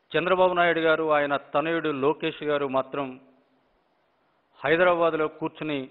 చంద్రబాబు నాయుడు గారు ఆయన తనయుడు లోకేష్ గారు మాత్రం హైదరాబాద్లో కూర్చుని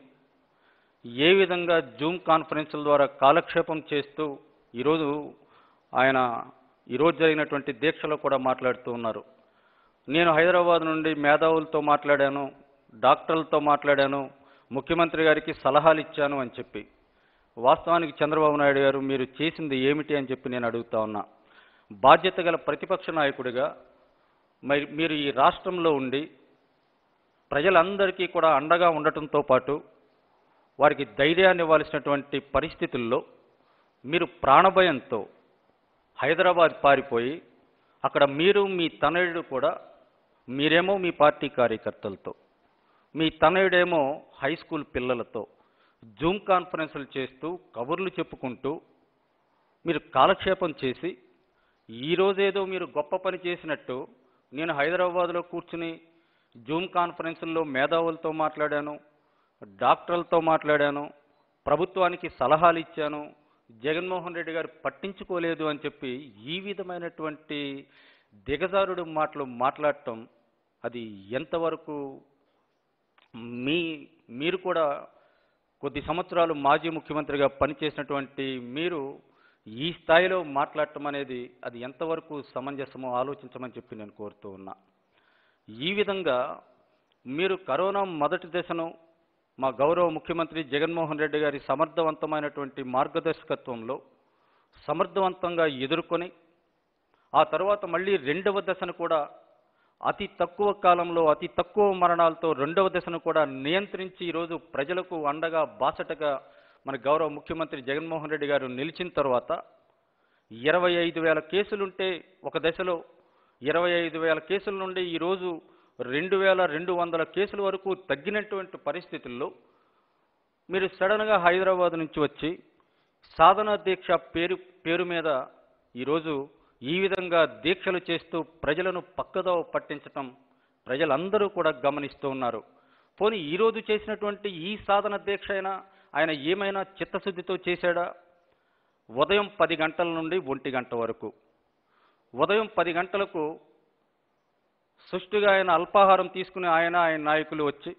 ఏ విధంగా జూమ్ కాన్ఫరెన్సుల ద్వారా కాలక్షేపం చేస్తూ ఈరోజు ఆయన ఈరోజు జరిగినటువంటి దీక్షలో కూడా మాట్లాడుతూ ఉన్నారు నేను హైదరాబాద్ నుండి మేధావులతో మాట్లాడాను డాక్టర్లతో మాట్లాడాను ముఖ్యమంత్రి గారికి సలహాలు ఇచ్చాను అని చెప్పి వాస్తవానికి చంద్రబాబు నాయుడు గారు మీరు చేసింది ఏమిటి అని చెప్పి నేను అడుగుతా ఉన్నా బాధ్యత గల ప్రతిపక్ష నాయకుడిగా మరి మీరు ఈ రాష్ట్రంలో ఉండి ప్రజలందరికీ కూడా అండగా ఉండటంతో పాటు వారికి ధైర్యాన్ని ఇవ్వాల్సినటువంటి పరిస్థితుల్లో మీరు ప్రాణభయంతో హైదరాబాద్ పారిపోయి అక్కడ మీరు మీ తనయుడు కూడా మీరేమో మీ పార్టీ కార్యకర్తలతో మీ తనయుడేమో హై స్కూల్ పిల్లలతో జూమ్ కాన్ఫరెన్సులు చేస్తూ కబుర్లు చెప్పుకుంటూ మీరు కాలక్షేపం చేసి ఈరోజేదో మీరు గొప్ప పని చేసినట్టు నేను హైదరాబాద్లో కూర్చుని జూమ్ కాన్ఫరెన్సుల్లో మేధావులతో మాట్లాడాను డాక్టర్లతో మాట్లాడాను ప్రభుత్వానికి సలహాలు ఇచ్చాను జగన్మోహన్ రెడ్డి గారు పట్టించుకోలేదు అని చెప్పి ఈ విధమైనటువంటి దిగజారుడు మాటలు మాట్లాడటం అది ఎంతవరకు మీ మీరు కూడా కొద్ది సంవత్సరాలు మాజీ ముఖ్యమంత్రిగా పనిచేసినటువంటి మీరు ఈ స్థాయిలో మాట్లాడటం అనేది అది ఎంతవరకు సమంజసమో ఆలోచించమని చెప్పి నేను కోరుతూ ఉన్నా ఈ విధంగా మీరు కరోనా మొదటి దశను మా గౌరవ ముఖ్యమంత్రి జగన్మోహన్ రెడ్డి గారి సమర్థవంతమైనటువంటి మార్గదర్శకత్వంలో సమర్థవంతంగా ఎదుర్కొని ఆ తర్వాత మళ్ళీ రెండవ దశను కూడా అతి తక్కువ కాలంలో అతి తక్కువ మరణాలతో రెండవ దశను కూడా నియంత్రించి ఈరోజు ప్రజలకు అండగా బాసటగా మన గౌరవ ముఖ్యమంత్రి జగన్మోహన్ రెడ్డి గారు నిలిచిన తర్వాత ఇరవై ఐదు వేల కేసులుంటే ఒక దశలో ఇరవై ఐదు వేల కేసుల నుండి ఈరోజు రెండు వేల రెండు వందల కేసుల వరకు తగ్గినటువంటి పరిస్థితుల్లో మీరు సడన్గా హైదరాబాద్ నుంచి వచ్చి సాధన దీక్ష పేరు పేరు మీద ఈరోజు ఈ విధంగా దీక్షలు చేస్తూ ప్రజలను పక్కదోవ పట్టించటం ప్రజలందరూ కూడా గమనిస్తూ ఉన్నారు పోనీ ఈరోజు చేసినటువంటి ఈ సాధన దీక్ష అయినా ఆయన ఏమైనా చిత్తశుద్ధితో చేశాడా ఉదయం పది గంటల నుండి ఒంటి గంట వరకు ఉదయం పది గంటలకు సుష్టిగా ఆయన అల్పాహారం తీసుకుని ఆయన ఆయన నాయకులు వచ్చి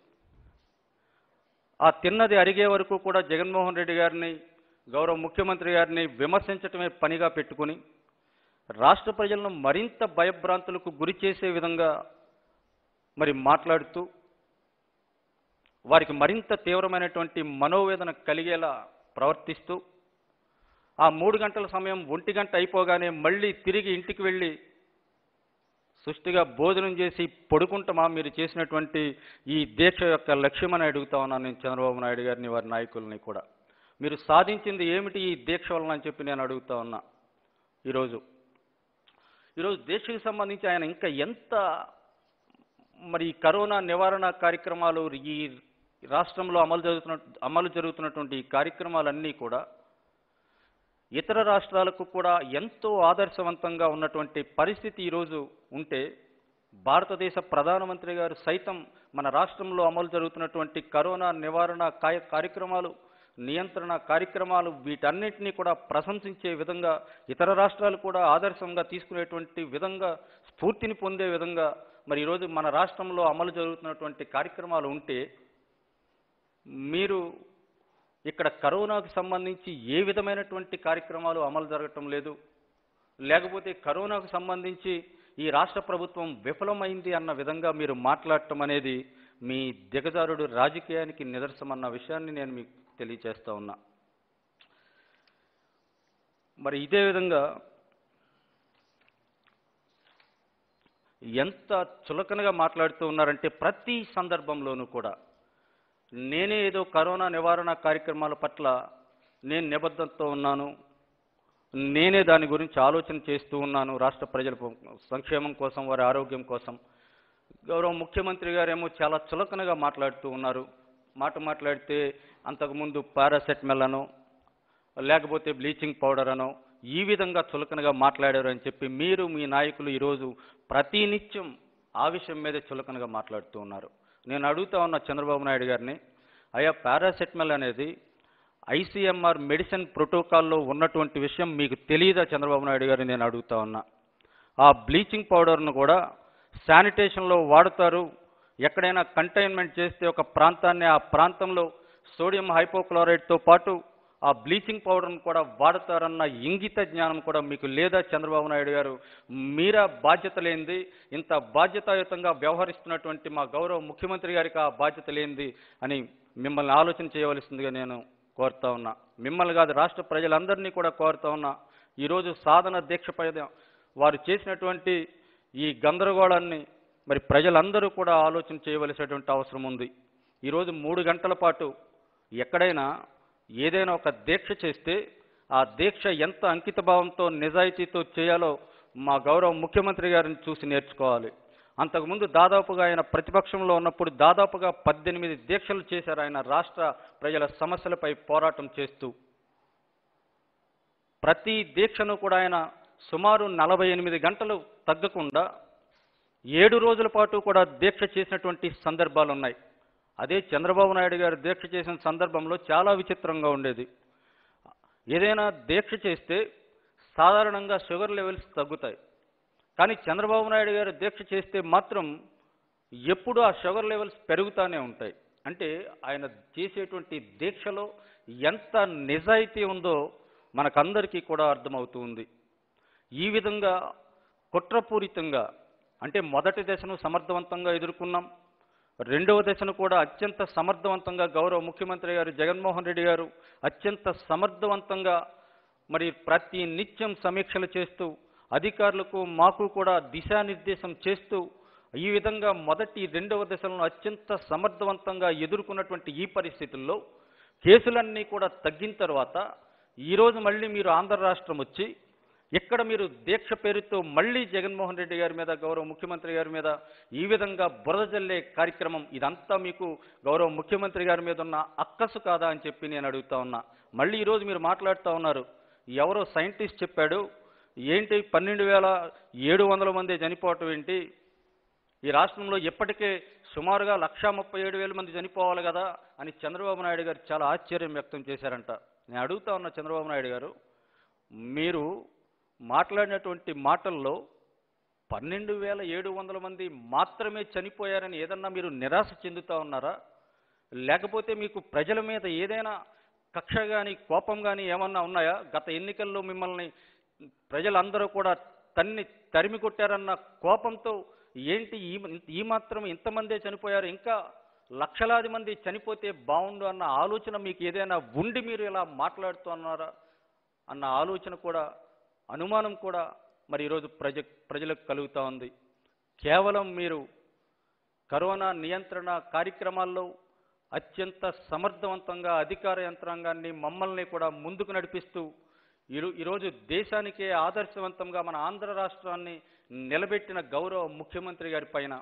ఆ తిన్నది అరిగే వరకు కూడా జగన్మోహన్ రెడ్డి గారిని గౌరవ ముఖ్యమంత్రి గారిని విమర్శించటమే పనిగా పెట్టుకుని రాష్ట్ర ప్రజలను మరింత భయభ్రాంతులకు గురి చేసే విధంగా మరి మాట్లాడుతూ వారికి మరింత తీవ్రమైనటువంటి మనోవేదన కలిగేలా ప్రవర్తిస్తూ ఆ మూడు గంటల సమయం ఒంటి గంట అయిపోగానే మళ్ళీ తిరిగి ఇంటికి వెళ్ళి సుష్టిగా భోజనం చేసి పడుకుంటామా మీరు చేసినటువంటి ఈ దీక్ష యొక్క లక్ష్యమని అడుగుతా ఉన్నాను నేను చంద్రబాబు నాయుడు గారిని వారి నాయకుల్ని కూడా మీరు సాధించింది ఏమిటి ఈ దీక్ష వలన అని చెప్పి నేను అడుగుతా ఉన్నా ఈరోజు ఈరోజు దేశకు సంబంధించి ఆయన ఇంకా ఎంత మరి ఈ కరోనా నివారణ కార్యక్రమాలు ఈ రాష్ట్రంలో అమలు జరుగుతున్న అమలు జరుగుతున్నటువంటి ఈ కార్యక్రమాలన్నీ కూడా ఇతర రాష్ట్రాలకు కూడా ఎంతో ఆదర్శవంతంగా ఉన్నటువంటి పరిస్థితి ఈరోజు ఉంటే భారతదేశ ప్రధానమంత్రి గారు సైతం మన రాష్ట్రంలో అమలు జరుగుతున్నటువంటి కరోనా నివారణ కాయ కార్యక్రమాలు నియంత్రణ కార్యక్రమాలు వీటన్నిటినీ కూడా ప్రశంసించే విధంగా ఇతర రాష్ట్రాలు కూడా ఆదర్శంగా తీసుకునేటువంటి విధంగా స్ఫూర్తిని పొందే విధంగా మరి ఈరోజు మన రాష్ట్రంలో అమలు జరుగుతున్నటువంటి కార్యక్రమాలు ఉంటే మీరు ఇక్కడ కరోనాకు సంబంధించి ఏ విధమైనటువంటి కార్యక్రమాలు అమలు జరగటం లేదు లేకపోతే కరోనాకు సంబంధించి ఈ రాష్ట్ర ప్రభుత్వం విఫలమైంది అన్న విధంగా మీరు మాట్లాడటం అనేది మీ దిగజారుడు రాజకీయానికి నిదర్శనం అన్న విషయాన్ని నేను మీకు తెలియచేస్తా ఉన్నా మరి ఇదే విధంగా ఎంత చులకనగా మాట్లాడుతూ ఉన్నారంటే ప్రతి సందర్భంలోనూ కూడా నేనే ఏదో కరోనా నివారణ కార్యక్రమాల పట్ల నేను నిబద్ధతతో ఉన్నాను నేనే దాని గురించి ఆలోచన చేస్తూ ఉన్నాను రాష్ట్ర ప్రజల సంక్షేమం కోసం వారి ఆరోగ్యం కోసం గౌరవ ముఖ్యమంత్రి గారేమో చాలా చులకనగా మాట్లాడుతూ ఉన్నారు మాట మాట్లాడితే అంతకుముందు పారాసెటమాల్ అనో లేకపోతే బ్లీచింగ్ పౌడర్ అనో ఈ విధంగా చులకనగా మాట్లాడారు అని చెప్పి మీరు మీ నాయకులు ఈరోజు ప్రతినిత్యం ఆ విషయం మీదే చులకనగా మాట్లాడుతూ ఉన్నారు నేను అడుగుతా ఉన్న చంద్రబాబు నాయుడు గారిని అయ్యా పారాసెటమాల్ అనేది ఐసీఎంఆర్ మెడిసిన్ ప్రోటోకాల్లో ఉన్నటువంటి విషయం మీకు తెలియదా చంద్రబాబు నాయుడు గారిని నేను అడుగుతా ఉన్నా ఆ బ్లీచింగ్ పౌడర్ను కూడా శానిటేషన్లో వాడుతారు ఎక్కడైనా కంటైన్మెంట్ చేస్తే ఒక ప్రాంతాన్ని ఆ ప్రాంతంలో సోడియం హైపోక్లోరైడ్తో పాటు ఆ బ్లీచింగ్ పౌడర్ను కూడా వాడతారన్న ఇంగిత జ్ఞానం కూడా మీకు లేదా చంద్రబాబు నాయుడు గారు మీరా బాధ్యత లేనిది ఇంత బాధ్యతాయుతంగా వ్యవహరిస్తున్నటువంటి మా గౌరవ ముఖ్యమంత్రి గారికి ఆ బాధ్యత లేనిది అని మిమ్మల్ని ఆలోచన చేయవలసిందిగా నేను కోరుతా ఉన్నా మిమ్మల్ని కాదు రాష్ట్ర ప్రజలందరినీ కూడా కోరుతా ఉన్నా ఈరోజు సాధన దీక్ష పైన వారు చేసినటువంటి ఈ గందరగోళాన్ని మరి ప్రజలందరూ కూడా ఆలోచన చేయవలసినటువంటి అవసరం ఉంది ఈరోజు మూడు గంటల పాటు ఎక్కడైనా ఏదైనా ఒక దీక్ష చేస్తే ఆ దీక్ష ఎంత అంకితభావంతో నిజాయితీతో చేయాలో మా గౌరవ ముఖ్యమంత్రి గారిని చూసి నేర్చుకోవాలి అంతకుముందు దాదాపుగా ఆయన ప్రతిపక్షంలో ఉన్నప్పుడు దాదాపుగా పద్దెనిమిది దీక్షలు చేశారు ఆయన రాష్ట్ర ప్రజల సమస్యలపై పోరాటం చేస్తూ ప్రతి దీక్షను కూడా ఆయన సుమారు నలభై ఎనిమిది గంటలు తగ్గకుండా ఏడు రోజుల పాటు కూడా దీక్ష చేసినటువంటి సందర్భాలు ఉన్నాయి అదే చంద్రబాబు నాయుడు గారు దీక్ష చేసిన సందర్భంలో చాలా విచిత్రంగా ఉండేది ఏదైనా దీక్ష చేస్తే సాధారణంగా షుగర్ లెవెల్స్ తగ్గుతాయి కానీ చంద్రబాబు నాయుడు గారు దీక్ష చేస్తే మాత్రం ఎప్పుడు ఆ షుగర్ లెవెల్స్ పెరుగుతూనే ఉంటాయి అంటే ఆయన చేసేటువంటి దీక్షలో ఎంత నిజాయితీ ఉందో మనకందరికీ కూడా అర్థమవుతూ ఉంది ఈ విధంగా కుట్రపూరితంగా అంటే మొదటి దశను సమర్థవంతంగా ఎదుర్కొన్నాం రెండవ దశను కూడా అత్యంత సమర్థవంతంగా గౌరవ ముఖ్యమంత్రి గారు జగన్మోహన్ రెడ్డి గారు అత్యంత సమర్థవంతంగా మరి ప్రతి నిత్యం సమీక్షలు చేస్తూ అధికారులకు మాకు కూడా దిశానిర్దేశం చేస్తూ ఈ విధంగా మొదటి రెండవ దశలను అత్యంత సమర్థవంతంగా ఎదుర్కొన్నటువంటి ఈ పరిస్థితుల్లో కేసులన్నీ కూడా తగ్గిన తర్వాత ఈరోజు మళ్ళీ మీరు ఆంధ్ర రాష్ట్రం వచ్చి ఇక్కడ మీరు దీక్ష పేరుతో మళ్ళీ జగన్మోహన్ రెడ్డి గారి మీద గౌరవ ముఖ్యమంత్రి గారి మీద ఈ విధంగా బురద జల్లే కార్యక్రమం ఇదంతా మీకు గౌరవ ముఖ్యమంత్రి గారి మీద ఉన్న అక్కసు కాదా అని చెప్పి నేను అడుగుతా ఉన్నా మళ్ళీ ఈరోజు మీరు మాట్లాడుతూ ఉన్నారు ఎవరో సైంటిస్ట్ చెప్పాడు ఏంటి పన్నెండు వేల ఏడు వందల మంది చనిపోవటం ఏంటి ఈ రాష్ట్రంలో ఇప్పటికే సుమారుగా లక్షా ముప్పై ఏడు వేల మంది చనిపోవాలి కదా అని చంద్రబాబు నాయుడు గారు చాలా ఆశ్చర్యం వ్యక్తం చేశారంట నేను అడుగుతా ఉన్న చంద్రబాబు నాయుడు గారు మీరు మాట్లాడినటువంటి మాటల్లో పన్నెండు వేల ఏడు వందల మంది మాత్రమే చనిపోయారని ఏదన్నా మీరు నిరాశ చెందుతా ఉన్నారా లేకపోతే మీకు ప్రజల మీద ఏదైనా కక్ష కానీ కోపం కానీ ఏమన్నా ఉన్నాయా గత ఎన్నికల్లో మిమ్మల్ని ప్రజలందరూ కూడా తన్ని తరిమి కొట్టారన్న కోపంతో ఏంటి ఈ ఈ మాత్రం ఇంతమందే చనిపోయారు ఇంకా లక్షలాది మంది చనిపోతే బాగుండు అన్న ఆలోచన మీకు ఏదైనా ఉండి మీరు ఇలా మాట్లాడుతున్నారా అన్న ఆలోచన కూడా అనుమానం కూడా మరి ఈరోజు ప్రజ ప్రజలకు కలుగుతూ ఉంది కేవలం మీరు కరోనా నియంత్రణ కార్యక్రమాల్లో అత్యంత సమర్థవంతంగా అధికార యంత్రాంగాన్ని మమ్మల్ని కూడా ముందుకు నడిపిస్తూ ఈరో ఈరోజు దేశానికే ఆదర్శవంతంగా మన ఆంధ్ర రాష్ట్రాన్ని నిలబెట్టిన గౌరవ ముఖ్యమంత్రి గారి పైన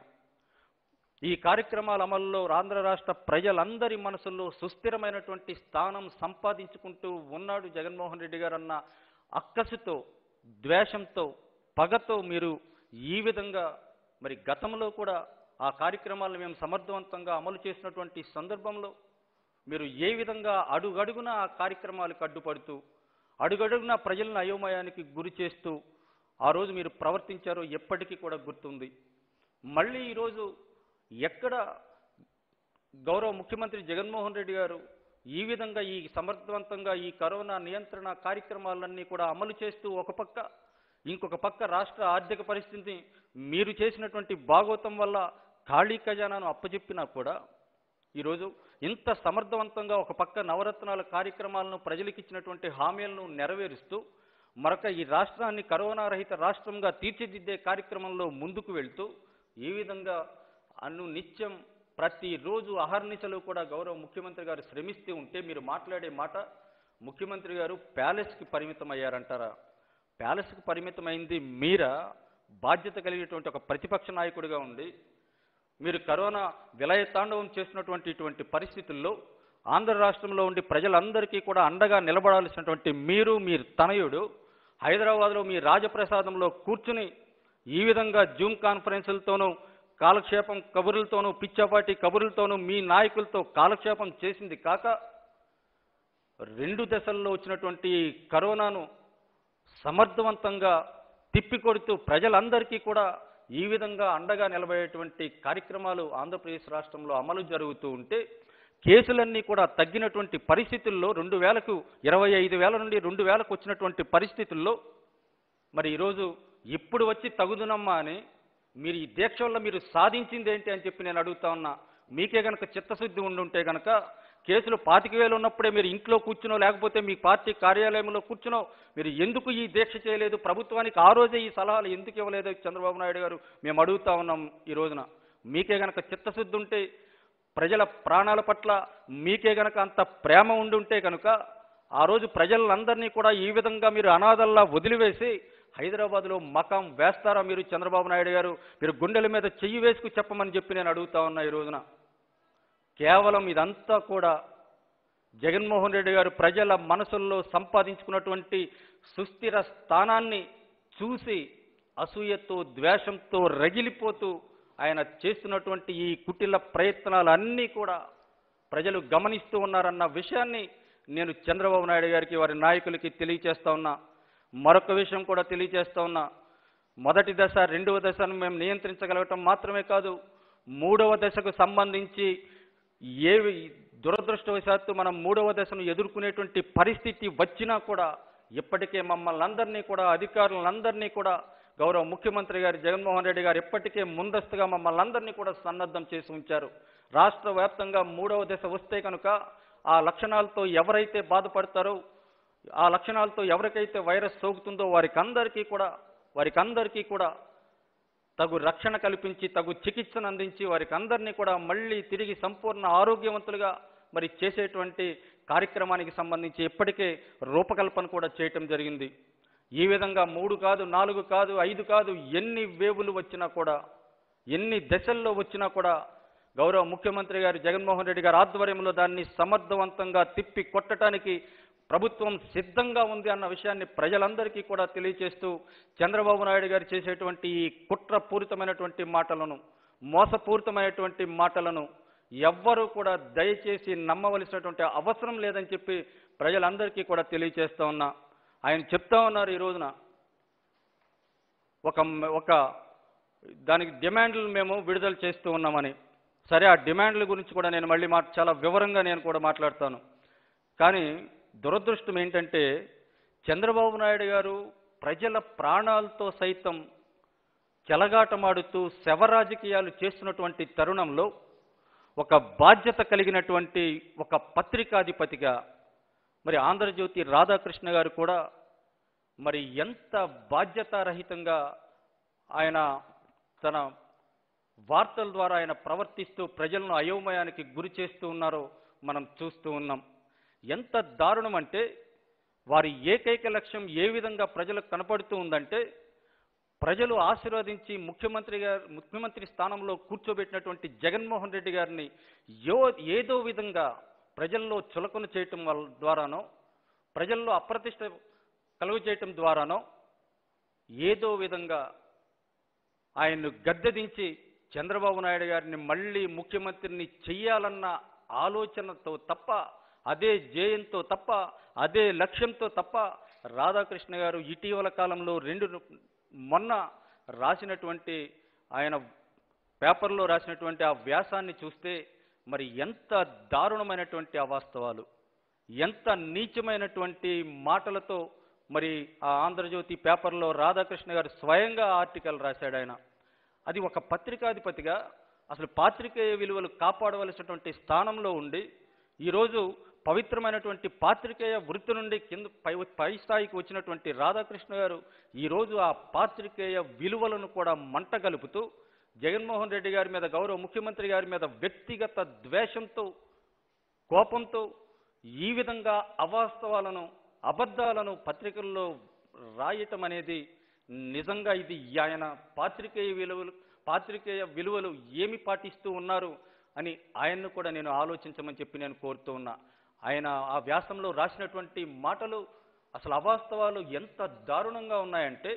ఈ కార్యక్రమాల అమల్లో ఆంధ్ర రాష్ట్ర ప్రజలందరి మనసుల్లో సుస్థిరమైనటువంటి స్థానం సంపాదించుకుంటూ ఉన్నాడు జగన్మోహన్ రెడ్డి గారు అన్న అక్కసుతో ద్వేషంతో పగతో మీరు ఈ విధంగా మరి గతంలో కూడా ఆ కార్యక్రమాలను మేము సమర్థవంతంగా అమలు చేసినటువంటి సందర్భంలో మీరు ఏ విధంగా అడుగడుగున ఆ కార్యక్రమాలకు అడ్డుపడుతూ అడుగడుగున ప్రజలను అయోమయానికి గురి చేస్తూ ఆ రోజు మీరు ప్రవర్తించారో ఎప్పటికీ కూడా గుర్తుంది మళ్ళీ ఈరోజు ఎక్కడ గౌరవ ముఖ్యమంత్రి జగన్మోహన్ రెడ్డి గారు ఈ విధంగా ఈ సమర్థవంతంగా ఈ కరోనా నియంత్రణ కార్యక్రమాలన్నీ కూడా అమలు చేస్తూ ఒక పక్క ఇంకొక పక్క రాష్ట్ర ఆర్థిక పరిస్థితిని మీరు చేసినటువంటి భాగోతం వల్ల ఖాళీ ఖజానాను అప్పచెప్పినా కూడా ఈరోజు ఇంత సమర్థవంతంగా ఒక పక్క నవరత్నాల కార్యక్రమాలను ప్రజలకు ఇచ్చినటువంటి హామీలను నెరవేరుస్తూ మరొక ఈ రాష్ట్రాన్ని కరోనా రహిత రాష్ట్రంగా తీర్చిదిద్దే కార్యక్రమంలో ముందుకు వెళ్తూ ఈ విధంగా అను నిత్యం ప్రతిరోజు అహర్నిశలు కూడా గౌరవ ముఖ్యమంత్రి గారు శ్రమిస్తూ ఉంటే మీరు మాట్లాడే మాట ముఖ్యమంత్రి గారు ప్యాలెస్కి పరిమితం అయ్యారంటారా ప్యాలెస్కి పరిమితమైంది మీరా బాధ్యత కలిగినటువంటి ఒక ప్రతిపక్ష నాయకుడిగా ఉండి మీరు కరోనా విలయ తాండవం చేసినటువంటి ఇటువంటి పరిస్థితుల్లో ఆంధ్ర రాష్ట్రంలో ఉండి ప్రజలందరికీ కూడా అండగా నిలబడాల్సినటువంటి మీరు మీ తనయుడు హైదరాబాద్లో మీ రాజప్రసాదంలో కూర్చుని ఈ విధంగా జూమ్ కాన్ఫరెన్సులతోనూ కాలక్షేపం కబుర్లతోనూ పిచ్చాపాటి కబుర్లతోనూ మీ నాయకులతో కాలక్షేపం చేసింది కాక రెండు దశల్లో వచ్చినటువంటి కరోనాను సమర్థవంతంగా తిప్పికొడుతూ ప్రజలందరికీ కూడా ఈ విధంగా అండగా నిలబడేటువంటి కార్యక్రమాలు ఆంధ్రప్రదేశ్ రాష్ట్రంలో అమలు జరుగుతూ ఉంటే కేసులన్నీ కూడా తగ్గినటువంటి పరిస్థితుల్లో రెండు వేలకు ఇరవై ఐదు వేల నుండి రెండు వేలకు వచ్చినటువంటి పరిస్థితుల్లో మరి ఈరోజు ఇప్పుడు వచ్చి తగుదునమ్మా అని మీరు ఈ దీక్ష వల్ల మీరు సాధించింది ఏంటి అని చెప్పి నేను అడుగుతా ఉన్నా మీకే గనక చిత్తశుద్ధి ఉండుంటే గనక కేసులు పాతిక వేలు ఉన్నప్పుడే మీరు ఇంట్లో కూర్చునో లేకపోతే మీ పార్టీ కార్యాలయంలో కూర్చునో మీరు ఎందుకు ఈ దీక్ష చేయలేదు ప్రభుత్వానికి ఆ రోజే ఈ సలహాలు ఎందుకు ఇవ్వలేదు చంద్రబాబు నాయుడు గారు మేము అడుగుతా ఉన్నాం ఈ రోజున మీకే గనక చిత్తశుద్ధి ఉంటే ప్రజల ప్రాణాల పట్ల మీకే గనక అంత ప్రేమ ఉండుంటే కనుక ఆ రోజు ప్రజలందరినీ కూడా ఈ విధంగా మీరు అనాథల్లా వదిలివేసి హైదరాబాద్లో మకాం వేస్తారా మీరు చంద్రబాబు నాయుడు గారు మీరు గుండెల మీద చెయ్యి వేసుకు చెప్పమని చెప్పి నేను అడుగుతా ఉన్నా ఈ రోజున కేవలం ఇదంతా కూడా జగన్మోహన్ రెడ్డి గారు ప్రజల మనసుల్లో సంపాదించుకున్నటువంటి సుస్థిర స్థానాన్ని చూసి అసూయతో ద్వేషంతో రగిలిపోతూ ఆయన చేస్తున్నటువంటి ఈ కుటిల ప్రయత్నాలన్నీ కూడా ప్రజలు గమనిస్తూ ఉన్నారన్న విషయాన్ని నేను చంద్రబాబు నాయుడు గారికి వారి నాయకులకి తెలియచేస్తా ఉన్నా మరొక విషయం కూడా తెలియచేస్తా ఉన్నా మొదటి దశ రెండవ దశను మేము నియంత్రించగలగటం మాత్రమే కాదు మూడవ దశకు సంబంధించి ఏ దురదృష్టవశాత్తు మనం మూడవ దశను ఎదుర్కొనేటువంటి పరిస్థితి వచ్చినా కూడా ఇప్పటికే మమ్మల్ని అందరినీ కూడా అధికారులందరినీ కూడా గౌరవ ముఖ్యమంత్రి గారు జగన్మోహన్ రెడ్డి గారు ఇప్పటికే ముందస్తుగా మమ్మల్ని అందరినీ కూడా సన్నద్ధం చేసి ఉంచారు రాష్ట్ర వ్యాప్తంగా మూడవ దశ వస్తే కనుక ఆ లక్షణాలతో ఎవరైతే బాధపడతారో ఆ లక్షణాలతో ఎవరికైతే వైరస్ సోకుతుందో వారికి అందరికీ కూడా వారికి అందరికీ కూడా తగు రక్షణ కల్పించి తగు చికిత్సను అందించి వారికి అందరినీ కూడా మళ్ళీ తిరిగి సంపూర్ణ ఆరోగ్యవంతులుగా మరి చేసేటువంటి కార్యక్రమానికి సంబంధించి ఇప్పటికే రూపకల్పన కూడా చేయటం జరిగింది ఈ విధంగా మూడు కాదు నాలుగు కాదు ఐదు కాదు ఎన్ని వేవులు వచ్చినా కూడా ఎన్ని దశల్లో వచ్చినా కూడా గౌరవ ముఖ్యమంత్రి గారు జగన్మోహన్ రెడ్డి గారి ఆధ్వర్యంలో దాన్ని సమర్థవంతంగా తిప్పి కొట్టడానికి ప్రభుత్వం సిద్ధంగా ఉంది అన్న విషయాన్ని ప్రజలందరికీ కూడా తెలియచేస్తూ చంద్రబాబు నాయుడు గారు చేసేటువంటి ఈ కుట్రపూరితమైనటువంటి మాటలను మోసపూరితమైనటువంటి మాటలను ఎవ్వరూ కూడా దయచేసి నమ్మవలసినటువంటి అవసరం లేదని చెప్పి ప్రజలందరికీ కూడా తెలియచేస్తా ఉన్నా ఆయన చెప్తా ఉన్నారు ఈ రోజున ఒక ఒక దానికి డిమాండ్లు మేము విడుదల చేస్తూ ఉన్నామని సరే ఆ డిమాండ్ల గురించి కూడా నేను మళ్ళీ మా చాలా వివరంగా నేను కూడా మాట్లాడతాను కానీ దురదృష్టం ఏంటంటే చంద్రబాబు నాయుడు గారు ప్రజల ప్రాణాలతో సైతం చెలగాటమాడుతూ శవ రాజకీయాలు చేస్తున్నటువంటి తరుణంలో ఒక బాధ్యత కలిగినటువంటి ఒక పత్రికాధిపతిగా మరి ఆంధ్రజ్యోతి రాధాకృష్ణ గారు కూడా మరి ఎంత బాధ్యతారహితంగా ఆయన తన వార్తల ద్వారా ఆయన ప్రవర్తిస్తూ ప్రజలను అయోమయానికి గురి చేస్తూ ఉన్నారో మనం చూస్తూ ఉన్నాం ఎంత దారుణం అంటే వారి ఏకైక లక్ష్యం ఏ విధంగా ప్రజలకు కనపడుతూ ఉందంటే ప్రజలు ఆశీర్వదించి ముఖ్యమంత్రి గారు ముఖ్యమంత్రి స్థానంలో కూర్చోబెట్టినటువంటి జగన్మోహన్ రెడ్డి గారిని యో ఏదో విధంగా ప్రజల్లో చులకన చేయటం వల్ల ద్వారానో ప్రజల్లో అప్రతిష్ట కలుగు చేయటం ద్వారానో ఏదో విధంగా ఆయన్ను గద్దెదించి చంద్రబాబు నాయుడు గారిని మళ్ళీ ముఖ్యమంత్రిని చెయ్యాలన్న ఆలోచనతో తప్ప అదే జయంతో తప్ప అదే లక్ష్యంతో తప్ప రాధాకృష్ణ గారు ఇటీవల కాలంలో రెండు మొన్న రాసినటువంటి ఆయన పేపర్లో రాసినటువంటి ఆ వ్యాసాన్ని చూస్తే మరి ఎంత దారుణమైనటువంటి అవాస్తవాలు ఎంత నీచమైనటువంటి మాటలతో మరి ఆ ఆంధ్రజ్యోతి పేపర్లో రాధాకృష్ణ గారు స్వయంగా ఆర్టికల్ రాశాడు ఆయన అది ఒక పత్రికాధిపతిగా అసలు పాత్రికేయ విలువలు కాపాడవలసినటువంటి స్థానంలో ఉండి ఈరోజు పవిత్రమైనటువంటి పాత్రికేయ వృత్తి నుండి కింద పై పై స్థాయికి వచ్చినటువంటి రాధాకృష్ణ గారు ఈరోజు ఆ పాత్రికేయ విలువలను కూడా మంట కలుపుతూ జగన్మోహన్ రెడ్డి గారి మీద గౌరవ ముఖ్యమంత్రి గారి మీద వ్యక్తిగత ద్వేషంతో కోపంతో ఈ విధంగా అవాస్తవాలను అబద్ధాలను పత్రికల్లో రాయటం అనేది నిజంగా ఇది ఆయన పాత్రికేయ విలువలు పాత్రికేయ విలువలు ఏమి పాటిస్తూ ఉన్నారు అని ఆయన్ను కూడా నేను ఆలోచించమని చెప్పి నేను కోరుతూ ఉన్నా ఆయన ఆ వ్యాసంలో రాసినటువంటి మాటలు అసలు అవాస్తవాలు ఎంత దారుణంగా ఉన్నాయంటే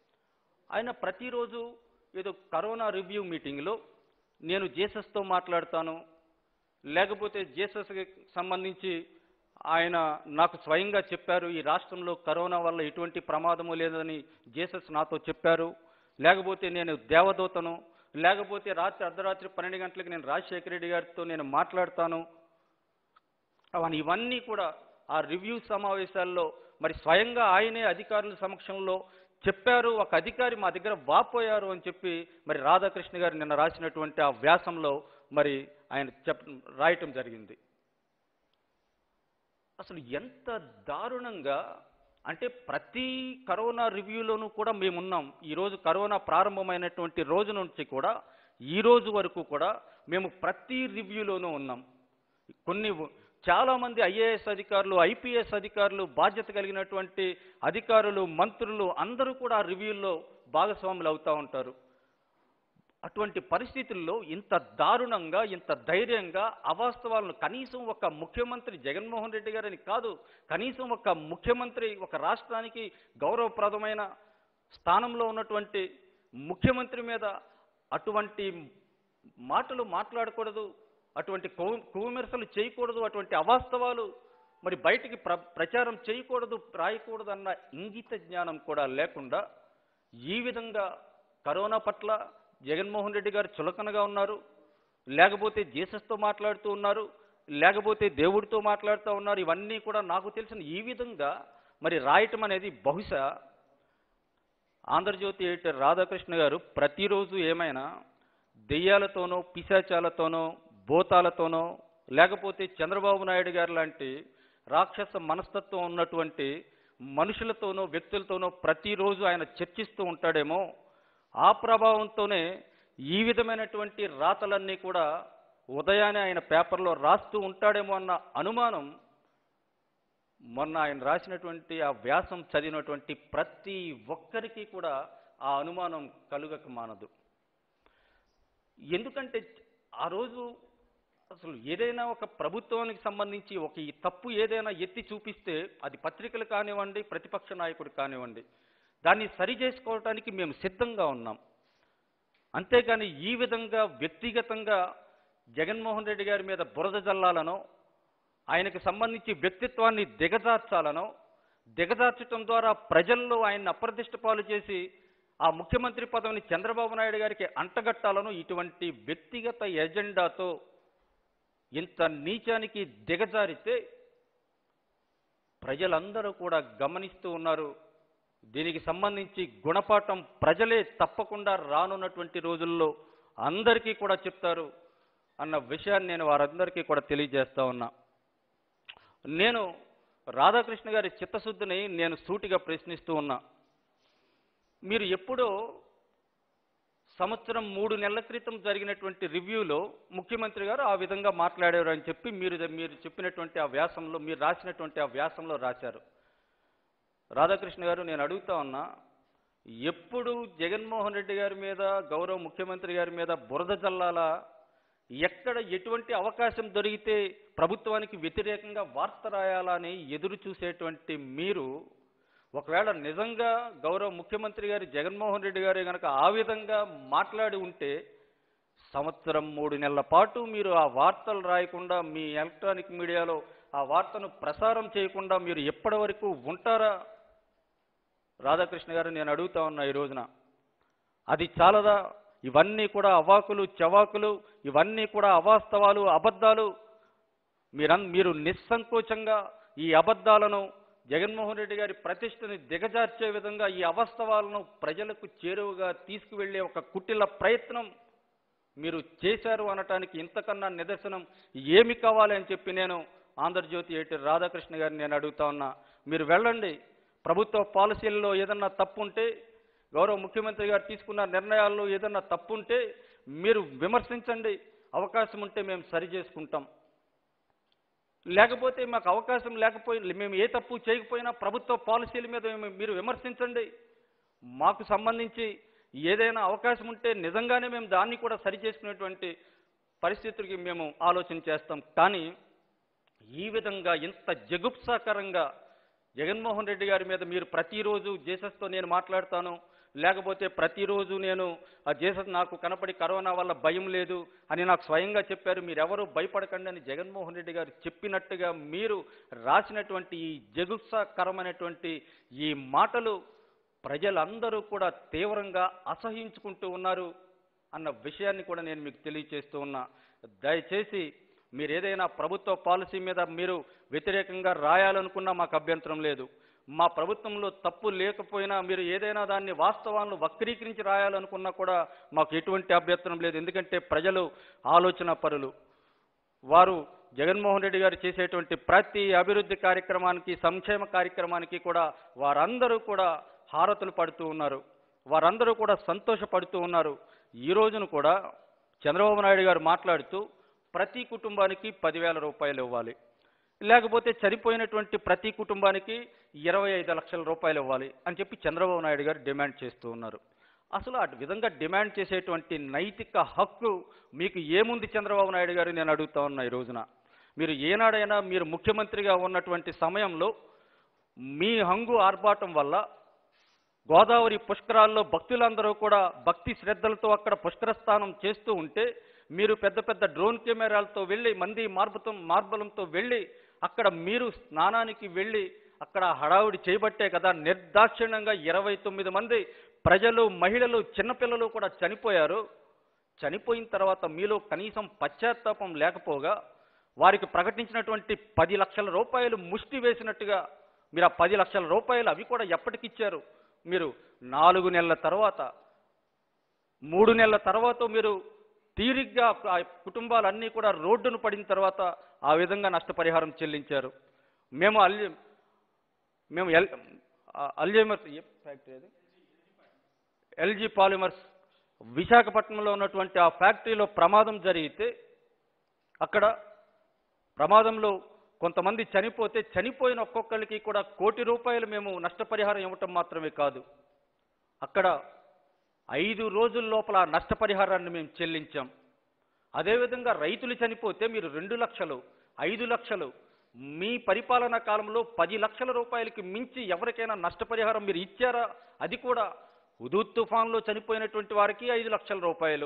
ఆయన ప్రతిరోజు ఏదో కరోనా రివ్యూ మీటింగ్లో నేను జేసస్తో మాట్లాడతాను లేకపోతే జేసస్కి సంబంధించి ఆయన నాకు స్వయంగా చెప్పారు ఈ రాష్ట్రంలో కరోనా వల్ల ఎటువంటి ప్రమాదము లేదని జేసస్ నాతో చెప్పారు లేకపోతే నేను దేవదూతను లేకపోతే రాత్రి అర్ధరాత్రి పన్నెండు గంటలకు నేను రాజశేఖర రెడ్డి గారితో నేను మాట్లాడతాను అవన్నీ ఇవన్నీ కూడా ఆ రివ్యూ సమావేశాల్లో మరి స్వయంగా ఆయనే అధికారుల సమక్షంలో చెప్పారు ఒక అధికారి మా దగ్గర వాపోయారు అని చెప్పి మరి రాధాకృష్ణ గారు నిన్న రాసినటువంటి ఆ వ్యాసంలో మరి ఆయన చెప్ రాయటం జరిగింది అసలు ఎంత దారుణంగా అంటే ప్రతి కరోనా రివ్యూలోనూ కూడా మేమున్నాం ఈరోజు కరోనా ప్రారంభమైనటువంటి రోజు నుంచి కూడా ఈ రోజు వరకు కూడా మేము ప్రతి రివ్యూలోనూ ఉన్నాం కొన్ని చాలామంది ఐఏఎస్ అధికారులు ఐపీఎస్ అధికారులు బాధ్యత కలిగినటువంటి అధికారులు మంత్రులు అందరూ కూడా ఆ రివ్యూల్లో భాగస్వాములు అవుతూ ఉంటారు అటువంటి పరిస్థితుల్లో ఇంత దారుణంగా ఇంత ధైర్యంగా అవాస్తవాలను కనీసం ఒక ముఖ్యమంత్రి జగన్మోహన్ రెడ్డి గారని కాదు కనీసం ఒక ముఖ్యమంత్రి ఒక రాష్ట్రానికి గౌరవప్రదమైన స్థానంలో ఉన్నటువంటి ముఖ్యమంత్రి మీద అటువంటి మాటలు మాట్లాడకూడదు అటువంటి కో విమర్శలు చేయకూడదు అటువంటి అవాస్తవాలు మరి బయటికి ప్ర ప్రచారం చేయకూడదు రాయకూడదు అన్న ఇంగిత జ్ఞానం కూడా లేకుండా ఈ విధంగా కరోనా పట్ల జగన్మోహన్ రెడ్డి గారు చులకనగా ఉన్నారు లేకపోతే జీసస్తో మాట్లాడుతూ ఉన్నారు లేకపోతే దేవుడితో మాట్లాడుతూ ఉన్నారు ఇవన్నీ కూడా నాకు తెలిసిన ఈ విధంగా మరి రాయటం అనేది బహుశా ఆంధ్రజ్యోతి ఎడిటర్ రాధాకృష్ణ గారు ప్రతిరోజు ఏమైనా దెయ్యాలతోనో పిశాచాలతోనో భూతాలతోనో లేకపోతే చంద్రబాబు నాయుడు గారు లాంటి రాక్షస మనస్తత్వం ఉన్నటువంటి మనుషులతోనో వ్యక్తులతోనో ప్రతిరోజు ఆయన చర్చిస్తూ ఉంటాడేమో ఆ ప్రభావంతోనే ఈ విధమైనటువంటి రాతలన్నీ కూడా ఉదయాన్నే ఆయన పేపర్లో రాస్తూ ఉంటాడేమో అన్న అనుమానం మొన్న ఆయన రాసినటువంటి ఆ వ్యాసం చదివినటువంటి ప్రతి ఒక్కరికి కూడా ఆ అనుమానం కలుగక మానదు ఎందుకంటే ఆ రోజు అసలు ఏదైనా ఒక ప్రభుత్వానికి సంబంధించి ఒక ఈ తప్పు ఏదైనా ఎత్తి చూపిస్తే అది పత్రికలు కానివ్వండి ప్రతిపక్ష నాయకుడు కానివ్వండి దాన్ని సరి చేసుకోవటానికి మేము సిద్ధంగా ఉన్నాం అంతేకాని ఈ విధంగా వ్యక్తిగతంగా జగన్మోహన్ రెడ్డి గారి మీద బురద జల్లాలనో ఆయనకు సంబంధించి వ్యక్తిత్వాన్ని దిగజార్చాలనో దిగజార్చటం ద్వారా ప్రజల్లో ఆయన్ని అప్రదిష్ట పాలు చేసి ఆ ముఖ్యమంత్రి పదవిని చంద్రబాబు నాయుడు గారికి అంటగట్టాలనో ఇటువంటి వ్యక్తిగత ఎజెండాతో ఇంత నీచానికి దిగజారితే ప్రజలందరూ కూడా గమనిస్తూ ఉన్నారు దీనికి సంబంధించి గుణపాఠం ప్రజలే తప్పకుండా రానున్నటువంటి రోజుల్లో అందరికీ కూడా చెప్తారు అన్న విషయాన్ని నేను వారందరికీ కూడా తెలియజేస్తా ఉన్నా నేను రాధాకృష్ణ గారి చిత్తశుద్ధిని నేను సూటిగా ప్రశ్నిస్తూ ఉన్నా మీరు ఎప్పుడో సంవత్సరం మూడు నెలల క్రితం జరిగినటువంటి రివ్యూలో ముఖ్యమంత్రి గారు ఆ విధంగా మాట్లాడారు అని చెప్పి మీరు మీరు చెప్పినటువంటి ఆ వ్యాసంలో మీరు రాసినటువంటి ఆ వ్యాసంలో రాశారు రాధాకృష్ణ గారు నేను అడుగుతా ఉన్నా ఎప్పుడు జగన్మోహన్ రెడ్డి గారి మీద గౌరవ ముఖ్యమంత్రి గారి మీద బురద జల్లాలా ఎక్కడ ఎటువంటి అవకాశం దొరికితే ప్రభుత్వానికి వ్యతిరేకంగా వార్త రాయాలా అని ఎదురు చూసేటువంటి మీరు ఒకవేళ నిజంగా గౌరవ ముఖ్యమంత్రి గారి జగన్మోహన్ రెడ్డి గారు కనుక ఆ విధంగా మాట్లాడి ఉంటే సంవత్సరం మూడు నెలల పాటు మీరు ఆ వార్తలు రాయకుండా మీ ఎలక్ట్రానిక్ మీడియాలో ఆ వార్తను ప్రసారం చేయకుండా మీరు ఎప్పటి వరకు ఉంటారా రాధాకృష్ణ గారు నేను అడుగుతా ఉన్నా ఈ రోజున అది చాలదా ఇవన్నీ కూడా అవాకులు చవాకులు ఇవన్నీ కూడా అవాస్తవాలు అబద్ధాలు మీరన్ మీరు నిస్సంకోచంగా ఈ అబద్ధాలను జగన్మోహన్ రెడ్డి గారి ప్రతిష్టని దిగజార్చే విధంగా ఈ అవాస్తవాలను ప్రజలకు చేరువగా తీసుకువెళ్ళే ఒక కుటిల ప్రయత్నం మీరు చేశారు అనటానికి ఇంతకన్నా నిదర్శనం ఏమి కావాలి అని చెప్పి నేను ఆంధ్రజ్యోతి ఎడిటర్ రాధాకృష్ణ గారిని నేను అడుగుతా ఉన్నా మీరు వెళ్ళండి ప్రభుత్వ పాలసీల్లో ఏదన్నా తప్పు ఉంటే గౌరవ ముఖ్యమంత్రి గారు తీసుకున్న నిర్ణయాల్లో ఏదన్నా తప్పు ఉంటే మీరు విమర్శించండి అవకాశం ఉంటే మేము సరి చేసుకుంటాం లేకపోతే మాకు అవకాశం లేకపోయి మేము ఏ తప్పు చేయకపోయినా ప్రభుత్వ పాలసీల మీద మేము- మీరు విమర్శించండి మాకు సంబంధించి ఏదైనా అవకాశం ఉంటే నిజంగానే మేము దాన్ని కూడా సరి చేసుకునేటువంటి పరిస్థితులకి మేము ఆలోచన చేస్తాం కానీ ఈ విధంగా ఇంత జగుప్సాకరంగా జగన్మోహన్ రెడ్డి గారి మీద మీరు ప్రతిరోజు జేసస్తో నేను మాట్లాడతాను లేకపోతే ప్రతిరోజు నేను ఆ జీసస్ నాకు కనపడి కరోనా వల్ల భయం లేదు అని నాకు స్వయంగా చెప్పారు మీరెవరూ భయపడకండి అని జగన్మోహన్ రెడ్డి గారు చెప్పినట్టుగా మీరు రాసినటువంటి ఈ జగుత్సాకరమైనటువంటి ఈ మాటలు ప్రజలందరూ కూడా తీవ్రంగా అసహించుకుంటూ ఉన్నారు అన్న విషయాన్ని కూడా నేను మీకు తెలియచేస్తూ ఉన్నా దయచేసి మీరు ఏదైనా ప్రభుత్వ పాలసీ మీద మీరు వ్యతిరేకంగా రాయాలనుకున్నా మాకు అభ్యంతరం లేదు మా ప్రభుత్వంలో తప్పు లేకపోయినా మీరు ఏదైనా దాన్ని వాస్తవాలను వక్రీకరించి రాయాలనుకున్నా కూడా మాకు ఎటువంటి అభ్యంతరం లేదు ఎందుకంటే ప్రజలు ఆలోచన పరులు వారు జగన్మోహన్ రెడ్డి గారు చేసేటువంటి ప్రతి అభివృద్ధి కార్యక్రమానికి సంక్షేమ కార్యక్రమానికి కూడా వారందరూ కూడా హారతులు పడుతూ ఉన్నారు వారందరూ కూడా సంతోషపడుతూ ఉన్నారు ఈ రోజున కూడా చంద్రబాబు నాయుడు గారు మాట్లాడుతూ ప్రతి కుటుంబానికి పదివేల రూపాయలు ఇవ్వాలి లేకపోతే చనిపోయినటువంటి ప్రతి కుటుంబానికి ఇరవై ఐదు లక్షల రూపాయలు ఇవ్వాలి అని చెప్పి చంద్రబాబు నాయుడు గారు డిమాండ్ చేస్తూ ఉన్నారు అసలు ఆ విధంగా డిమాండ్ చేసేటువంటి నైతిక హక్కు మీకు ఏముంది చంద్రబాబు నాయుడు గారు నేను అడుగుతా ఉన్నా ఈ రోజున మీరు ఏనాడైనా మీరు ముఖ్యమంత్రిగా ఉన్నటువంటి సమయంలో మీ హంగు ఆర్భాటం వల్ల గోదావరి పుష్కరాల్లో భక్తులందరూ కూడా భక్తి శ్రద్ధలతో అక్కడ పుష్కర స్నానం చేస్తూ ఉంటే మీరు పెద్ద పెద్ద డ్రోన్ కెమెరాలతో వెళ్ళి మంది మార్పుతం మార్బలంతో వెళ్ళి అక్కడ మీరు స్నానానికి వెళ్ళి అక్కడ హడావుడి చేయబట్టే కదా నిర్దాక్షిణ్యంగా ఇరవై తొమ్మిది మంది ప్రజలు మహిళలు చిన్నపిల్లలు కూడా చనిపోయారు చనిపోయిన తర్వాత మీలో కనీసం పశ్చాత్తాపం లేకపోగా వారికి ప్రకటించినటువంటి పది లక్షల రూపాయలు ముష్టి వేసినట్టుగా మీరు ఆ పది లక్షల రూపాయలు అవి కూడా ఎప్పటికిచ్చారు మీరు నాలుగు నెలల తర్వాత మూడు నెలల తర్వాత మీరు తీరిగ్గా ఆ కుటుంబాలన్నీ కూడా రోడ్డును పడిన తర్వాత ఆ విధంగా నష్టపరిహారం చెల్లించారు మేము అల్లి మేము ఎల్ అల్జైమర్స్ ఏ ఫ్యాక్టరీ అది ఎల్జీ పాలిమర్స్ విశాఖపట్నంలో ఉన్నటువంటి ఆ ఫ్యాక్టరీలో ప్రమాదం జరిగితే అక్కడ ప్రమాదంలో కొంతమంది చనిపోతే చనిపోయిన ఒక్కొక్కరికి కూడా కోటి రూపాయలు మేము నష్టపరిహారం ఇవ్వటం మాత్రమే కాదు అక్కడ ఐదు రోజుల లోపల ఆ నష్టపరిహారాన్ని మేము చెల్లించాం అదేవిధంగా రైతులు చనిపోతే మీరు రెండు లక్షలు ఐదు లక్షలు మీ పరిపాలనా కాలంలో పది లక్షల రూపాయలకి మించి ఎవరికైనా నష్టపరిహారం మీరు ఇచ్చారా అది కూడా హుదూద్ తుఫాన్లో చనిపోయినటువంటి వారికి ఐదు లక్షల రూపాయలు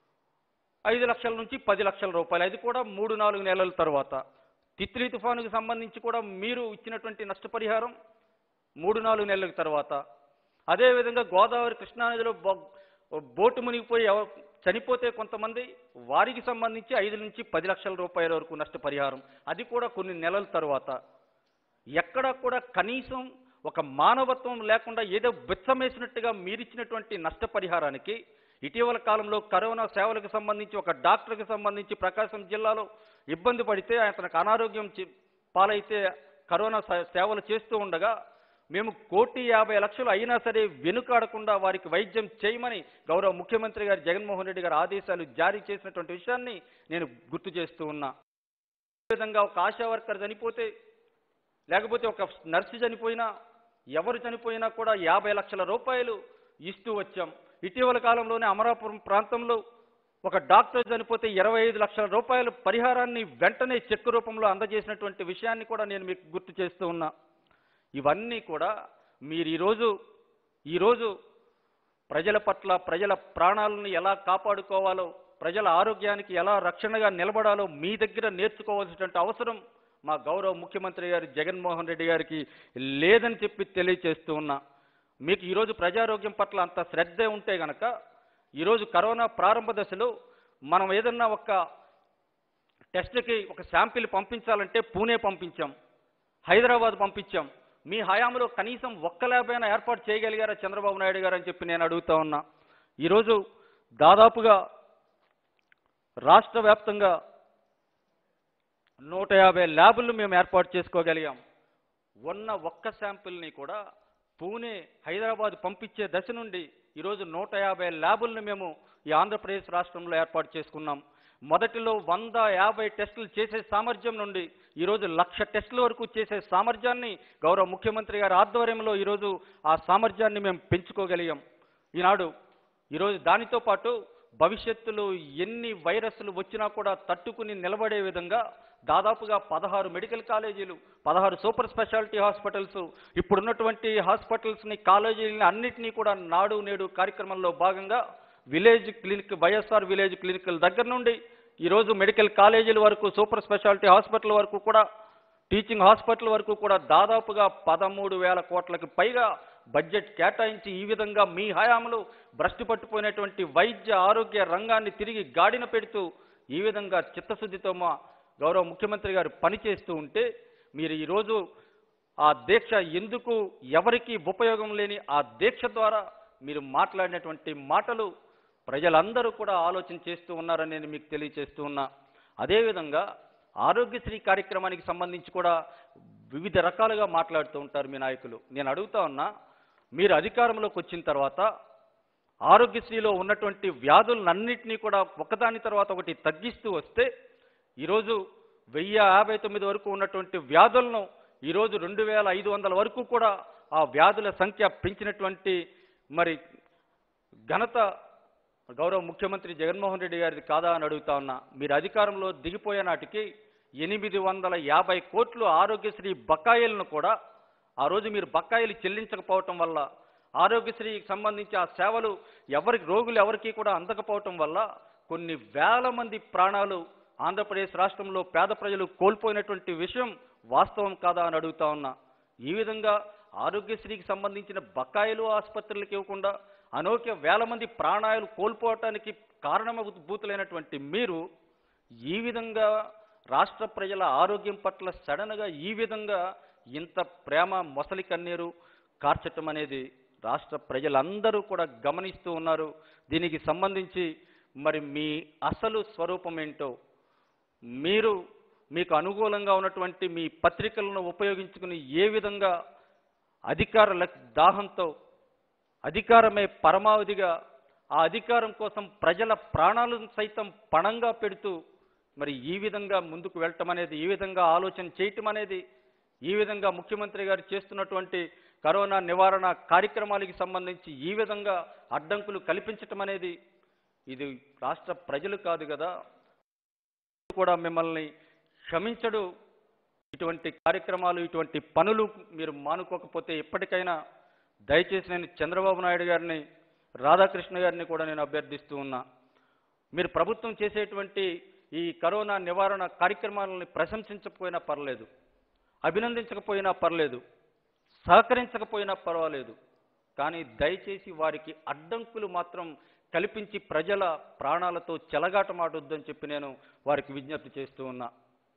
ఐదు లక్షల నుంచి పది లక్షల రూపాయలు అది కూడా మూడు నాలుగు నెలల తర్వాత తిత్లీ తుఫానుకు సంబంధించి కూడా మీరు ఇచ్చినటువంటి నష్టపరిహారం మూడు నాలుగు నెలల తర్వాత అదేవిధంగా గోదావరి కృష్ణానదిలో బో- బోటు మునిగిపోయి ఎవ- చనిపోతే కొంతమంది వారికి సంబంధించి ఐదు నుంచి పది లక్షల రూపాయల వరకు నష్టపరిహారం అది కూడా కొన్ని నెలల తర్వాత ఎక్కడా కూడా కనీసం ఒక మానవత్వం లేకుండా ఏదో బిచ్చమేసినట్టుగా మీరిచ్చినటువంటి నష్టపరిహారానికి ఇటీవల కాలంలో కరోనా సేవలకు సంబంధించి ఒక డాక్టర్కి సంబంధించి ప్రకాశం జిల్లాలో ఇబ్బంది పడితే అతనికి అనారోగ్యం చి- పాలైతే కరోనా సే- సేవలు చేస్తూ ఉండగా మేము కోటి యాభై లక్షలు అయినా సరే వెనుకాడకుండా వారికి వైద్యం చేయమని గౌరవ ముఖ్యమంత్రి గారు జగన్మోహన్ రెడ్డి గారు ఆదేశాలు జారీ చేసినటువంటి విషయాన్ని నేను గుర్తు చేస్తూ ఉన్నా విధంగా ఒక ఆశా వర్కర్ చనిపోతే లేకపోతే ఒక నర్సు చనిపోయినా ఎవరు చనిపోయినా కూడా యాభై లక్షల రూపాయలు ఇస్తూ వచ్చాం ఇటీవల కాలంలోనే అమరాపురం ప్రాంతంలో ఒక డాక్టర్ చనిపోతే ఇరవై ఐదు లక్షల రూపాయల పరిహారాన్ని వెంటనే చెక్కు రూపంలో అందజేసినటువంటి విషయాన్ని కూడా నేను మీకు గుర్తు చేస్తూ ఉన్నా ఇవన్నీ కూడా మీరు ఈరోజు ఈరోజు ప్రజల పట్ల ప్రజల ప్రాణాలను ఎలా కాపాడుకోవాలో ప్రజల ఆరోగ్యానికి ఎలా రక్షణగా నిలబడాలో మీ దగ్గర నేర్చుకోవాల్సినటువంటి అవసరం మా గౌరవ ముఖ్యమంత్రి గారు జగన్మోహన్ రెడ్డి గారికి లేదని చెప్పి తెలియచేస్తూ ఉన్నా మీకు ఈరోజు ప్రజారోగ్యం పట్ల అంత శ్రద్ధ ఉంటే గనక ఈరోజు కరోనా ప్రారంభ దశలో మనం ఏదన్నా ఒక టెస్ట్కి ఒక శాంపిల్ పంపించాలంటే పూణే పంపించాం హైదరాబాద్ పంపించాం మీ హయాంలో కనీసం ఒక్క ల్యాబ్ అయినా ఏర్పాటు చేయగలిగారా చంద్రబాబు నాయుడు గారు అని చెప్పి నేను అడుగుతా ఉన్నా ఈరోజు దాదాపుగా రాష్ట్ర వ్యాప్తంగా నూట యాభై ల్యాబులు మేము ఏర్పాటు చేసుకోగలిగాం ఉన్న ఒక్క శాంపిల్ని కూడా పూణే హైదరాబాద్ పంపించే దశ నుండి ఈరోజు నూట యాభై ల్యాబుల్ని మేము ఈ ఆంధ్రప్రదేశ్ రాష్ట్రంలో ఏర్పాటు చేసుకున్నాం మొదటిలో వంద యాభై టెస్టులు చేసే సామర్థ్యం నుండి ఈరోజు లక్ష టెస్టుల వరకు చేసే సామర్థ్యాన్ని గౌరవ ముఖ్యమంత్రి గారి ఆధ్వర్యంలో ఈరోజు ఆ సామర్థ్యాన్ని మేము పెంచుకోగలిగాం ఈనాడు ఈరోజు దానితో పాటు భవిష్యత్తులో ఎన్ని వైరస్లు వచ్చినా కూడా తట్టుకుని నిలబడే విధంగా దాదాపుగా పదహారు మెడికల్ కాలేజీలు పదహారు సూపర్ స్పెషాలిటీ హాస్పిటల్స్ ఇప్పుడున్నటువంటి హాస్పిటల్స్ని కాలేజీలని అన్నిటినీ కూడా నాడు నేడు కార్యక్రమంలో భాగంగా విలేజ్ క్లినిక్ వైఎస్ఆర్ విలేజ్ క్లినిక్ల దగ్గర నుండి ఈరోజు మెడికల్ కాలేజీల వరకు సూపర్ స్పెషాలిటీ హాస్పిటల్ వరకు కూడా టీచింగ్ హాస్పిటల్ వరకు కూడా దాదాపుగా పదమూడు వేల కోట్లకు పైగా బడ్జెట్ కేటాయించి ఈ విధంగా మీ హయాంలో భ్రష్టు పట్టుపోయినటువంటి వైద్య ఆరోగ్య రంగాన్ని తిరిగి గాడిన పెడుతూ ఈ విధంగా చిత్తశుద్ధితో మా గౌరవ ముఖ్యమంత్రి గారు పనిచేస్తూ ఉంటే మీరు ఈరోజు ఆ దీక్ష ఎందుకు ఎవరికి ఉపయోగం లేని ఆ దీక్ష ద్వారా మీరు మాట్లాడినటువంటి మాటలు ప్రజలందరూ కూడా ఆలోచన చేస్తూ ఉన్నారని నేను మీకు తెలియచేస్తూ ఉన్నా అదేవిధంగా ఆరోగ్యశ్రీ కార్యక్రమానికి సంబంధించి కూడా వివిధ రకాలుగా మాట్లాడుతూ ఉంటారు మీ నాయకులు నేను అడుగుతా ఉన్నా మీరు అధికారంలోకి వచ్చిన తర్వాత ఆరోగ్యశ్రీలో ఉన్నటువంటి వ్యాధులన్నింటినీ కూడా ఒకదాని తర్వాత ఒకటి తగ్గిస్తూ వస్తే ఈరోజు వెయ్యి యాభై తొమ్మిది వరకు ఉన్నటువంటి వ్యాధులను ఈరోజు రెండు వేల ఐదు వందల వరకు కూడా ఆ వ్యాధుల సంఖ్య పెంచినటువంటి మరి ఘనత గౌరవ ముఖ్యమంత్రి జగన్మోహన్ రెడ్డి గారిది కాదా అని అడుగుతా ఉన్నా మీరు అధికారంలో దిగిపోయే నాటికి ఎనిమిది వందల యాభై కోట్లు ఆరోగ్యశ్రీ బకాయిలను కూడా ఆ రోజు మీరు బకాయిలు చెల్లించకపోవటం వల్ల ఆరోగ్యశ్రీకి సంబంధించి ఆ సేవలు ఎవరికి రోగులు ఎవరికి కూడా అందకపోవటం వల్ల కొన్ని వేల మంది ప్రాణాలు ఆంధ్రప్రదేశ్ రాష్ట్రంలో పేద ప్రజలు కోల్పోయినటువంటి విషయం వాస్తవం కాదా అని అడుగుతా ఉన్నా ఈ విధంగా ఆరోగ్యశ్రీకి సంబంధించిన బకాయిలు ఆసుపత్రులకు ఇవ్వకుండా అనోక్య వేల మంది ప్రాణాలు కోల్పోవటానికి కారణభూతులైనటువంటి మీరు ఈ విధంగా రాష్ట్ర ప్రజల ఆరోగ్యం పట్ల సడన్గా ఈ విధంగా ఇంత ప్రేమ మొసలి కన్నీరు కార్చటం అనేది రాష్ట్ర ప్రజలందరూ కూడా గమనిస్తూ ఉన్నారు దీనికి సంబంధించి మరి మీ అసలు స్వరూపం ఏంటో మీరు మీకు అనుకూలంగా ఉన్నటువంటి మీ పత్రికలను ఉపయోగించుకుని ఏ విధంగా అధికార లక్- దాహంతో అధికారమే పరమావధిగా ఆ అధికారం కోసం ప్రజల ప్రాణాలను సైతం పణంగా పెడుతూ మరి ఈ విధంగా ముందుకు వెళ్ళటం అనేది ఈ విధంగా ఆలోచన చేయటం అనేది ఈ విధంగా ముఖ్యమంత్రి గారు చేస్తున్నటువంటి కరోనా నివారణ కార్యక్రమాలకి సంబంధించి ఈ విధంగా అడ్డంకులు కల్పించటం అనేది ఇది రాష్ట్ర ప్రజలు కాదు కదా కూడా మిమ్మల్ని క్షమించడు ఇటువంటి కార్యక్రమాలు ఇటువంటి పనులు మీరు మానుకోకపోతే ఎప్పటికైనా దయచేసి నేను చంద్రబాబు నాయుడు గారిని రాధాకృష్ణ గారిని కూడా నేను అభ్యర్థిస్తూ ఉన్నా మీరు ప్రభుత్వం చేసేటువంటి ఈ కరోనా నివారణ కార్యక్రమాలని ప్రశంసించకపోయినా పర్లేదు అభినందించకపోయినా పర్లేదు సహకరించకపోయినా పర్వాలేదు కానీ దయచేసి వారికి అడ్డంకులు మాత్రం కల్పించి ప్రజల ప్రాణాలతో చెలగాటమాడొద్దని చెప్పి నేను వారికి విజ్ఞప్తి చేస్తూ ఉన్నా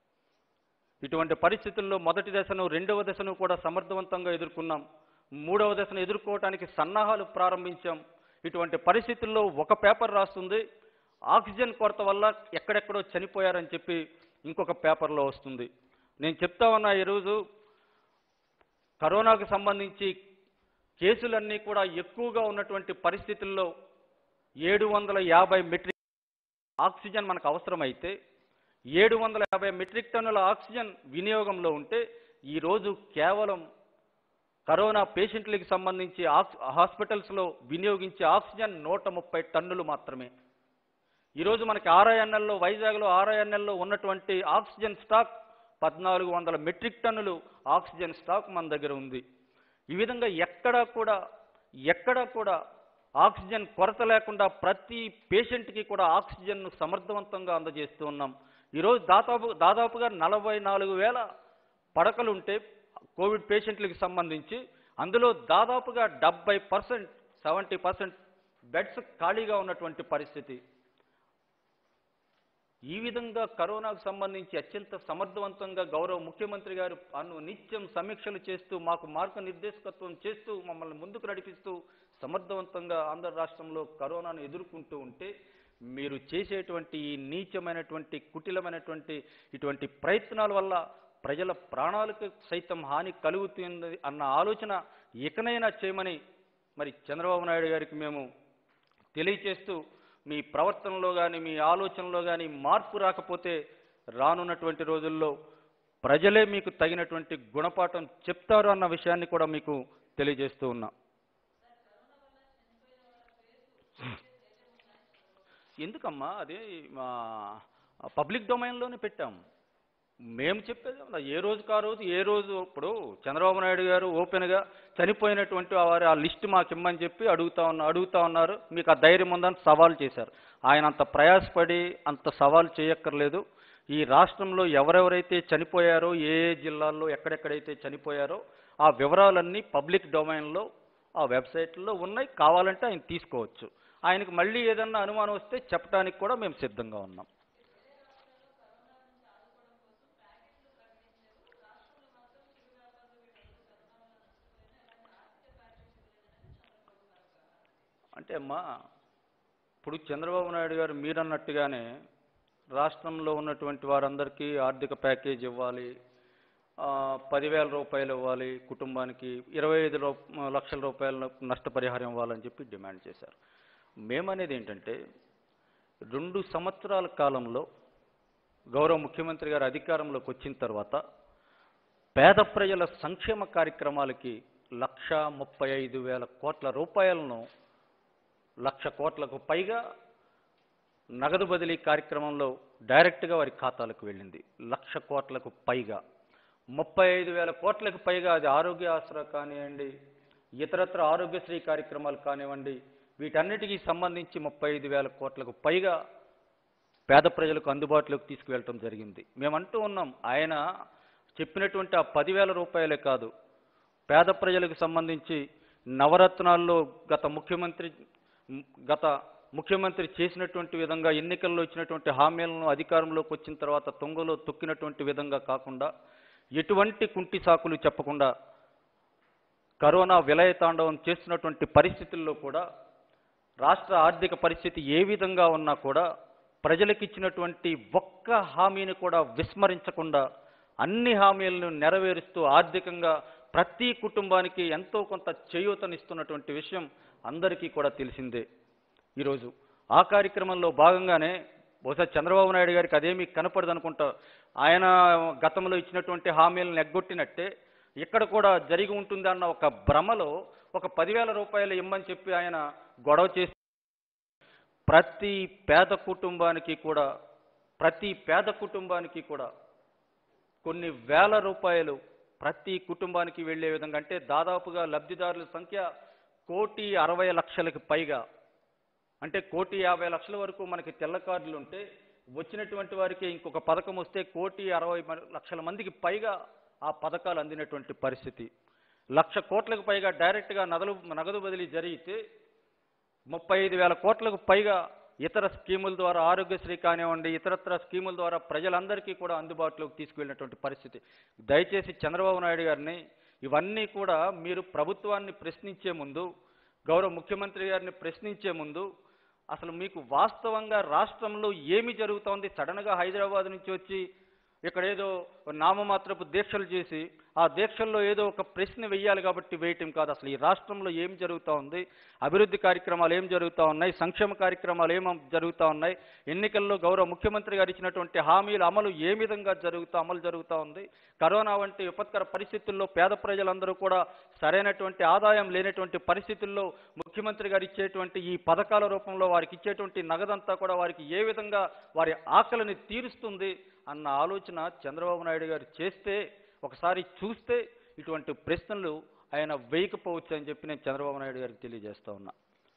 ఇటువంటి పరిస్థితుల్లో మొదటి దశను రెండవ దశను కూడా సమర్థవంతంగా ఎదుర్కొన్నాం మూడవ దశను ఎదుర్కోవటానికి సన్నాహాలు ప్రారంభించాం ఇటువంటి పరిస్థితుల్లో ఒక పేపర్ రాస్తుంది ఆక్సిజన్ కొరత వల్ల ఎక్కడెక్కడో చనిపోయారని చెప్పి ఇంకొక పేపర్లో వస్తుంది నేను చెప్తా ఉన్నా ఈరోజు కరోనాకు సంబంధించి కేసులన్నీ కూడా ఎక్కువగా ఉన్నటువంటి పరిస్థితుల్లో ఏడు వందల యాభై మెట్రిక్ ఆక్సిజన్ మనకు అవసరమైతే ఏడు వందల యాభై మెట్రిక్ టన్నుల ఆక్సిజన్ వినియోగంలో ఉంటే ఈరోజు కేవలం కరోనా పేషెంట్లకు సంబంధించి ఆక్సి హాస్పిటల్స్లో వినియోగించే ఆక్సిజన్ నూట ముప్పై టన్నులు మాత్రమే ఈరోజు మనకి ఆర్ఐఎన్ఎల్లో వైజాగ్లో ఆర్ఐఎన్ఎల్లో ఉన్నటువంటి ఆక్సిజన్ స్టాక్ పద్నాలుగు వందల మెట్రిక్ టన్నులు ఆక్సిజన్ స్టాక్ మన దగ్గర ఉంది ఈ విధంగా ఎక్కడా కూడా ఎక్కడా కూడా ఆక్సిజన్ కొరత లేకుండా ప్రతి పేషెంట్కి కూడా ఆక్సిజన్ను సమర్థవంతంగా అందజేస్తూ ఉన్నాం ఈరోజు దాదాపు దాదాపుగా నలభై నాలుగు వేల పడకలు ఉంటే కోవిడ్ పేషెంట్లకు సంబంధించి అందులో దాదాపుగా డెబ్బై పర్సెంట్ సెవెంటీ పర్సెంట్ బెడ్స్ ఖాళీగా ఉన్నటువంటి పరిస్థితి ఈ విధంగా కరోనాకు సంబంధించి అత్యంత సమర్థవంతంగా గౌరవ ముఖ్యమంత్రి గారు అను నిత్యం సమీక్షలు చేస్తూ మాకు మార్గనిర్దేశకత్వం చేస్తూ మమ్మల్ని ముందుకు నడిపిస్తూ సమర్థవంతంగా ఆంధ్ర రాష్ట్రంలో కరోనాను ఎదుర్కొంటూ ఉంటే మీరు చేసేటువంటి ఈ నీచమైనటువంటి కుటిలమైనటువంటి ఇటువంటి ప్రయత్నాల వల్ల ప్రజల ప్రాణాలకు సైతం హాని కలుగుతుంది అన్న ఆలోచన ఇకనైనా చేయమని మరి చంద్రబాబు నాయుడు గారికి మేము తెలియచేస్తూ మీ ప్రవర్తనలో కానీ మీ ఆలోచనలో కానీ మార్పు రాకపోతే రానున్నటువంటి రోజుల్లో ప్రజలే మీకు తగినటువంటి గుణపాఠం చెప్తారు అన్న విషయాన్ని కూడా మీకు తెలియజేస్తూ ఉన్నా ఎందుకమ్మా అదే మా పబ్లిక్ డొమైన్లోనే పెట్టాం మేము చెప్పేది ఏమన్నా, ఏ రోజుకు ఆ రోజు ఏ రోజు ఇప్పుడు చంద్రబాబు నాయుడు గారు ఓపెన్గా చనిపోయినటువంటి వారి ఆ లిస్ట్ మాకు ఇమ్మని చెప్పి అడుగుతా ఉన్నా అడుగుతా ఉన్నారు మీకు ఆ ధైర్యం ఉందని సవాల్ చేశారు ఆయన అంత ప్రయాసపడి అంత సవాల్ చేయక్కర్లేదు ఈ రాష్ట్రంలో ఎవరెవరైతే చనిపోయారో ఏ ఏ జిల్లాల్లో ఎక్కడెక్కడైతే చనిపోయారో ఆ వివరాలన్నీ పబ్లిక్ డొమైన్లో ఆ వెబ్సైట్లో ఉన్నాయి కావాలంటే ఆయన తీసుకోవచ్చు ఆయనకు మళ్ళీ ఏదన్నా అనుమానం వస్తే చెప్పడానికి కూడా మేము సిద్ధంగా ఉన్నాం అంటే అమ్మా ఇప్పుడు చంద్రబాబు నాయుడు గారు మీరన్నట్టుగానే రాష్ట్రంలో ఉన్నటువంటి వారందరికీ ఆర్థిక ప్యాకేజ్ ఇవ్వాలి ఆ, పదివేల రూపాయలు ఇవ్వాలి కుటుంబానికి ఇరవై ఐదు రూ- లక్షల రూపాయల నష్టపరిహారం ఇవ్వాలని చెప్పి డిమాండ్ చేశారు మేమనేది ఏంటంటే రెండు సంవత్సరాల కాలంలో గౌరవ ముఖ్యమంత్రి గారు అధికారంలోకి వచ్చిన తర్వాత పేద ప్రజల సంక్షేమ కార్యక్రమాలకి లక్ష ముప్పై ఐదు వేల కోట్ల రూపాయలను లక్ష కోట్లకు పైగా నగదు బదిలీ కార్యక్రమంలో డైరెక్ట్గా వారి ఖాతాలకు వెళ్ళింది లక్ష కోట్లకు పైగా ముప్పై ఐదు వేల కోట్లకు పైగా అది ఆరోగ్య ఆసరా కానివ్వండి ఇతరత్ర ఆరోగ్యశ్రీ కార్యక్రమాలు కానివ్వండి వీటన్నిటికీ సంబంధించి ముప్పై ఐదు వేల కోట్లకు పైగా పేద ప్రజలకు అందుబాటులోకి తీసుకువెళ్ళటం జరిగింది మేమంటూ ఉన్నాం ఆయన చెప్పినటువంటి ఆ పదివేల రూపాయలే కాదు పేద ప్రజలకు సంబంధించి నవరత్నాల్లో గత ముఖ్యమంత్రి గత ముఖ్యమంత్రి చేసినటువంటి విధంగా ఎన్నికల్లో ఇచ్చినటువంటి హామీలను అధికారంలోకి వచ్చిన తర్వాత తొంగలో తొక్కినటువంటి విధంగా కాకుండా ఎటువంటి కుంటి సాకులు చెప్పకుండా కరోనా విలయ తాండవం చేస్తున్నటువంటి పరిస్థితుల్లో కూడా రాష్ట్ర ఆర్థిక పరిస్థితి ఏ విధంగా ఉన్నా కూడా ప్రజలకు ఇచ్చినటువంటి ఒక్క హామీని కూడా విస్మరించకుండా అన్ని హామీలను నెరవేరుస్తూ ఆర్థికంగా ప్రతి కుటుంబానికి ఎంతో కొంత చేయూతనిస్తున్నటువంటి విషయం అందరికీ కూడా తెలిసిందే ఈరోజు ఆ కార్యక్రమంలో భాగంగానే బహుశా చంద్రబాబు నాయుడు గారికి అదేమీ కనపడదు అనుకుంటా ఆయన గతంలో ఇచ్చినటువంటి హామీలను ఎగ్గొట్టినట్టే ఇక్కడ కూడా జరిగి ఉంటుంది అన్న ఒక భ్రమలో ఒక పదివేల రూపాయలు ఇమ్మని చెప్పి ఆయన గొడవ చేసి ప్రతి పేద కుటుంబానికి కూడా ప్రతి పేద కుటుంబానికి కూడా కొన్ని వేల రూపాయలు ప్రతి కుటుంబానికి వెళ్ళే విధంగా అంటే దాదాపుగా లబ్ధిదారుల సంఖ్య కోటి అరవై లక్షలకు పైగా అంటే కోటి యాభై లక్షల వరకు మనకి తెల్ల కార్డులు ఉంటే వచ్చినటువంటి వారికి ఇంకొక పథకం వస్తే కోటి అరవై మ- లక్షల మందికి పైగా ఆ పథకాలు అందినటువంటి పరిస్థితి లక్ష కోట్లకు పైగా డైరెక్ట్గా నగదు నగదు బదిలీ జరిగితే ముప్పై ఐదు వేల కోట్లకు పైగా ఇతర స్కీముల ద్వారా ఆరోగ్యశ్రీ కానివ్వండి ఇతరత్ర స్కీముల ద్వారా ప్రజలందరికీ కూడా అందుబాటులోకి తీసుకువెళ్ళినటువంటి పరిస్థితి దయచేసి చంద్రబాబు నాయుడు గారిని ఇవన్నీ కూడా మీరు ప్రభుత్వాన్ని ప్రశ్నించే ముందు గౌరవ ముఖ్యమంత్రి గారిని ప్రశ్నించే ముందు అసలు మీకు వాస్తవంగా రాష్ట్రంలో ఏమి జరుగుతోంది సడన్గా హైదరాబాద్ నుంచి వచ్చి ఇక్కడ ఏదో నామమాత్రపు దీక్షలు చేసి ఆ దీక్షల్లో ఏదో ఒక ప్రశ్న వెయ్యాలి కాబట్టి వేయటం కాదు అసలు ఈ రాష్ట్రంలో ఏం జరుగుతూ ఉంది అభివృద్ధి కార్యక్రమాలు ఏం జరుగుతూ ఉన్నాయి సంక్షేమ కార్యక్రమాలు ఏం జరుగుతూ ఉన్నాయి ఎన్నికల్లో గౌరవ ముఖ్యమంత్రి గారు ఇచ్చినటువంటి హామీల అమలు ఏ విధంగా జరుగుతూ అమలు జరుగుతూ ఉంది కరోనా వంటి విపత్కర పరిస్థితుల్లో పేద ప్రజలందరూ కూడా సరైనటువంటి ఆదాయం లేనటువంటి పరిస్థితుల్లో ముఖ్యమంత్రి గారు ఇచ్చేటువంటి ఈ పథకాల రూపంలో వారికి ఇచ్చేటువంటి నగదంతా కూడా వారికి ఏ విధంగా వారి ఆకలిని తీరుస్తుంది అన్న ఆలోచన చంద్రబాబు నాయుడు గారు చేస్తే ఒకసారి చూస్తే ఇటువంటి ప్రశ్నలు ఆయన వేయకపోవచ్చు అని చెప్పి నేను చంద్రబాబు నాయుడు గారికి తెలియజేస్తా ఉన్నా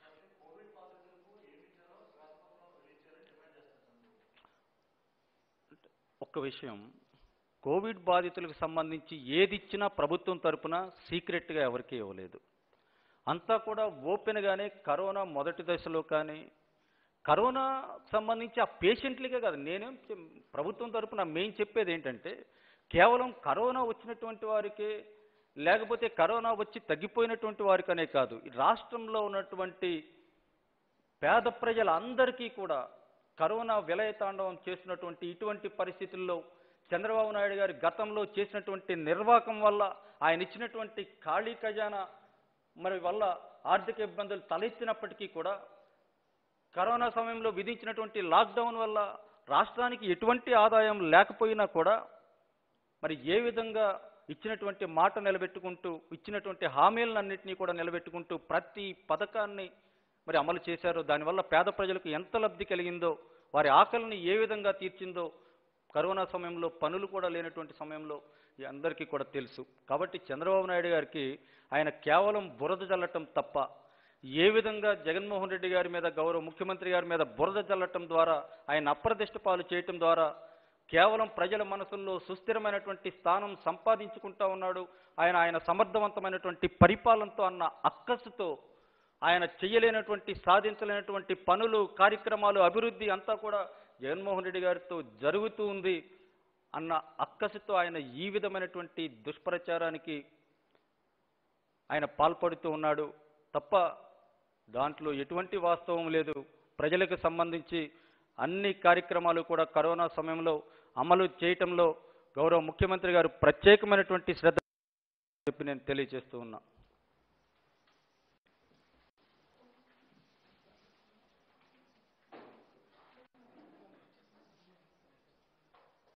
ఒక్క విషయం కోవిడ్ బాధితులకు సంబంధించి ఏది ఇచ్చినా ప్రభుత్వం తరపున సీక్రెట్గా ఎవరికీ ఇవ్వలేదు అంతా కూడా ఓపెన్గానే కరోనా మొదటి దశలో కానీ కరోనా సంబంధించి ఆ పేషెంట్లకే కాదు నేనేం చెప్- ప్రభుత్వం తరపున మేము చెప్పేది ఏంటంటే కేవలం కరోనా వచ్చినటువంటి వారికే లేకపోతే కరోనా వచ్చి తగ్గిపోయినటువంటి వారికనే కాదు ఈ రాష్ట్రంలో ఉన్నటువంటి పేద ప్రజలందరికీ కూడా కరోనా విలయతాండవం చేసినటువంటి ఇటువంటి పరిస్థితుల్లో చంద్రబాబు నాయుడు గారి గతంలో చేసినటువంటి నిర్వాకం వల్ల ఆయన ఇచ్చినటువంటి ఖాళీ ఖజానా మరి వల్ల ఆర్థిక ఇబ్బందులు తలెత్తినప్పటికీ కూడా కరోనా సమయంలో విధించినటువంటి లాక్డౌన్ వల్ల రాష్ట్రానికి ఎటువంటి ఆదాయం లేకపోయినా కూడా మరి ఏ విధంగా ఇచ్చినటువంటి మాట నిలబెట్టుకుంటూ ఇచ్చినటువంటి హామీలన్నింటినీ కూడా నిలబెట్టుకుంటూ ప్రతి పథకాన్ని మరి అమలు చేశారో దానివల్ల పేద ప్రజలకు ఎంత లబ్ధి కలిగిందో వారి ఆకలిని ఏ విధంగా తీర్చిందో కరోనా సమయంలో పనులు కూడా లేనటువంటి సమయంలో ఈ అందరికీ కూడా తెలుసు కాబట్టి చంద్రబాబు నాయుడు గారికి ఆయన కేవలం బురద జల్లటం తప్ప ఏ విధంగా జగన్మోహన్ రెడ్డి గారి మీద గౌరవ ముఖ్యమంత్రి గారి మీద బురద జల్లటం ద్వారా ఆయన అప్రదిష్ట పాలు చేయటం ద్వారా కేవలం ప్రజల మనసుల్లో సుస్థిరమైనటువంటి స్థానం సంపాదించుకుంటా ఉన్నాడు ఆయన ఆయన సమర్థవంతమైనటువంటి పరిపాలనతో అన్న అక్కసుతో ఆయన చేయలేనటువంటి సాధించలేనటువంటి పనులు కార్యక్రమాలు అభివృద్ధి అంతా కూడా జగన్మోహన్ రెడ్డి గారితో జరుగుతూ ఉంది అన్న అక్కసుతో ఆయన ఈ విధమైనటువంటి దుష్ప్రచారానికి ఆయన పాల్పడుతూ ఉన్నాడు తప్ప దాంట్లో ఎటువంటి వాస్తవం లేదు ప్రజలకు సంబంధించి అన్ని కార్యక్రమాలు కూడా కరోనా సమయంలో అమలు చేయటంలో గౌరవ ముఖ్యమంత్రి గారు ప్రత్యేకమైనటువంటి శ్రద్ధ చెప్పి నేను తెలియజేస్తూ ఉన్నా